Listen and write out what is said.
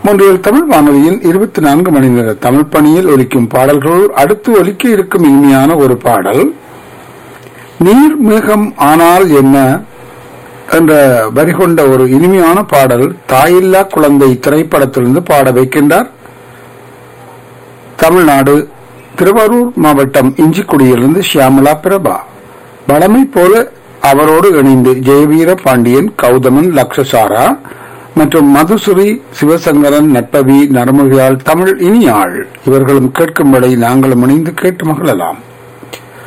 மூன்றில் தமிழ் வானொலியின் இருபத்தி நான்கு மணி நேர தமிழ் பணியில் ஒலிக்கும் பாடல்கள் அடுத்து ஒலிக்க இருக்கும் இனிமையான ஒரு பாடல் நீர் மேகம் ஆனால் என்ன என்ற வரி கொண்ட ஒரு இனிமையான பாடல் தாயில்லா குழந்தை திரைப்படத்திலிருந்து பாட வைக்கின்றார் தமிழ்நாடு திருவாரூர் மாவட்டம் இஞ்சிக்குடியிலிருந்து ஷியாமலா பிரபா வளமை போல அவரோடு இணைந்து ஜெயவீர பாண்டியன் கௌதமன் லக்ஷசாரா மற்றும் மதுசுரி சிவசங்கரன் நட்பவி நரமுகியாள் தமிழ் இனியாள் இவர்களும் கேட்கும்படி நாங்களும் இணைந்து கேட்டு மகிழலாம்